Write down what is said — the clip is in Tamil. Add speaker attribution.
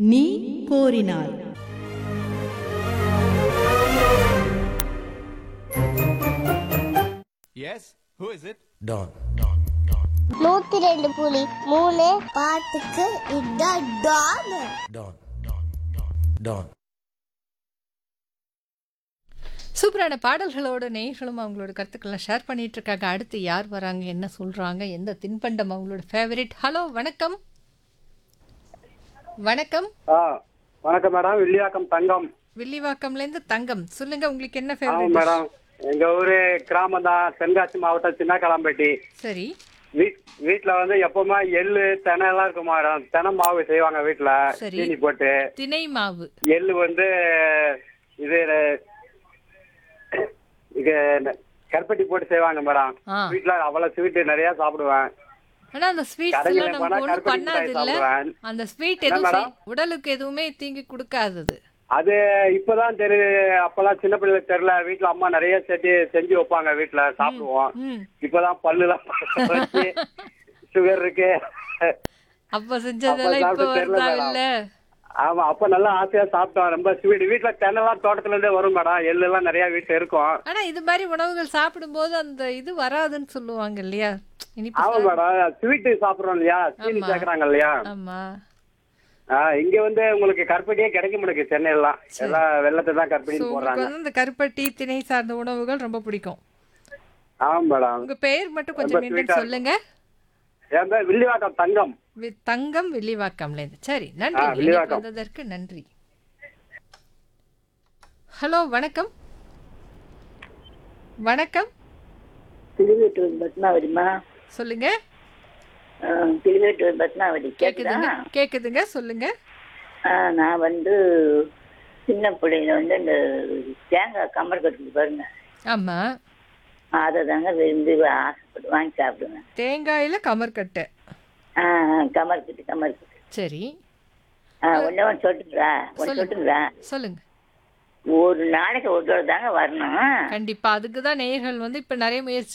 Speaker 1: நீ கோரினாய்
Speaker 2: Yes? Who is it?
Speaker 3: Don.
Speaker 4: நூத்தி ரெண்டு புலி மூணு பாட்டுக்கு இதான் டான்
Speaker 3: Don. Don.
Speaker 5: சூப்பரான பாடல்களோட நேயர்களும் அவங்களோட கருத்துக்களை ஷேர் பண்ணிட்டு இருக்காங்க அடுத்து யார் வராங்க என்ன சொல்றாங்க எந்த தின்பண்டம் அவங்களோட ஃபேவரட் ஹலோ வணக்கம் வணக்கம்
Speaker 6: ஆ வணக்கம் மேடம் வில்லியாக்கம் தங்கம்
Speaker 5: வில்லிவாக்கம்ல இருந்து தங்கம் சொல்லுங்க உங்களுக்கு என்ன
Speaker 6: ஆமாம்
Speaker 5: ஃபேவரட்
Speaker 6: மேடம் எங்க ஊரு கிராமம் தான் தென்காசி மாவட்டம் சின்ன களம்பட்டி
Speaker 5: சரி
Speaker 6: வீட் வீட்ல வந்து எப்பவுமே எள்ளு தெனை எல்லாம் இருக்கும் மேடம் தெனை மாவு செய்வாங்க வீட்ல
Speaker 5: சரி.
Speaker 6: சீனி போட்டு
Speaker 5: திணை மாவு
Speaker 6: எள்ளு வந்து இது இது கருப்பட்டி போட்டு செய்வாங்க மேடம்
Speaker 5: ஆ.
Speaker 6: வீட்ல அவ்வளவு ஸ்வீட் நிறைய சாப்பிடுவேன்
Speaker 5: ஆனா அந்த ஸ்வீட்ஸ்
Speaker 6: கடையில
Speaker 5: எல்லாம்
Speaker 6: போனா
Speaker 5: நமக்கு ஒண்ணும்
Speaker 6: கருப்பட்டி
Speaker 5: பண்ணாது
Speaker 6: மிட்டாய்
Speaker 5: இல்ல
Speaker 6: சாப்பிடுவேன்.
Speaker 5: அந்த ஸ்வீட்
Speaker 6: என்ன
Speaker 5: எதுவும்
Speaker 6: மேடம்?
Speaker 5: செய்- உடலுக்கு எதுவுமே தீங்கு கொடுக்காதது
Speaker 6: அது இப்பதான் தெரியுது அப்பெல்லாம் சின்ன பிள்ளைகளுக்கு தெரியல வீட்ல அம்மா நிறைய செஞ்சு செஞ்சு வைப்பாங்க வீட்ல சாப்பிடுவோம்
Speaker 5: ம்
Speaker 6: இப்பதான் பல்லுலாம் வச்சு சுகர் இருக்கு
Speaker 5: அப்ப செஞ்சதெல்லாம் இப்ப
Speaker 6: சாப்பிட்டு தெரியல
Speaker 5: வருதா
Speaker 6: மேடம்.
Speaker 5: இல்ல
Speaker 6: ஆமா அப்ப நல்லா ஆசையா சாப்பிட்டோம் ரொம்ப ஸ்வீட் வீட்ல தென்னெல்லாம் தோட்டத்துல இருந்தே வரும் மேடம் எள்ளு எல்லாம் நிறைய வீட்டுல இருக்கும்
Speaker 5: ஆனா இது மாதிரி உணவுகள் சாப்பிடும்போது அந்த இது வராதுன்னு சொல்லுவாங்க இல்லையா இனிப்பு
Speaker 6: ஆமா
Speaker 5: சாப்பிட-
Speaker 6: மேடம் ஸ்வீட் சாப்பிடுறோம் இல்லையா சீனி
Speaker 5: ஆமா.
Speaker 6: சேர்க்கறாங்க இல்லையா
Speaker 5: ஆமா
Speaker 6: ஆ, இங்க வந்து உங்களுக்கு கருப்பட்டியே கிடைக்க மாட்டேங்குது சென்னையெல்லாம் எல்லாம் வெள்ளத்தை தான்
Speaker 5: சோ
Speaker 6: கருப்பட்டின்னு
Speaker 5: உங்களுக்கு
Speaker 6: போடுறாங்க
Speaker 5: வந்து இந்த கருப்பட்டி திணை சார்ந்த உணவுகள் ரொம்ப பிடிக்கும்
Speaker 6: ஆமா மேடம்
Speaker 5: உங்க பெயர் மட்டும் கொஞ்சம்
Speaker 6: ரொம்ப
Speaker 5: மீண்டும்
Speaker 6: sweet-ஆ
Speaker 5: சொல்லுங்க
Speaker 6: என் பேர் வில்லிவாக்கம் தங்கம்
Speaker 5: வி- தங்கம் வில்லிவாக்கம்ல இருந்து சரி
Speaker 6: ஆ,
Speaker 5: நன்றி இணைப்பு
Speaker 6: வில்லிவாக்கம்.
Speaker 5: வந்ததற்கு நன்றி ஹலோ வணக்கம் வணக்கம்
Speaker 7: திருவேட்டூர் பத்மாவதிமா
Speaker 5: சொல்லுங்க
Speaker 7: ஆ, திருவேட்டூர் பத்மாவதி கேக்குதா
Speaker 5: கேக்குதுங்க கேக்குதுங்க சொல்லுங்க
Speaker 7: ஆ, நான் வந்து சின்ன பிள்ளையில வந்து இந்த தேங்காய் கம்பர் கட்டுக்கு பாருங்க
Speaker 5: ஆமா
Speaker 7: அதை தாங்க விரும்பி ஆசைப்பட்டு வாங்கி சாப்பிடுவேன்
Speaker 5: தேங்காயில கமர்கட்டை
Speaker 7: ஆ, ஆ, கமர் கட்டு கமர் கட்டு
Speaker 5: சரி
Speaker 7: ஒன்று ஒன்று சொல்லிட்டுங்களா ஒன்று
Speaker 5: சொல்லுங்க.
Speaker 7: சொல்லிட்டுங்களா
Speaker 5: சொல்லுங்க
Speaker 7: ஒரு நாளைக்கு ஒரு தடவை தாங்க வரணும்
Speaker 5: கண்டிப்பா அதுக்கு தான் நேயர்கள் வந்து இப்ப நிறைய முயற்சி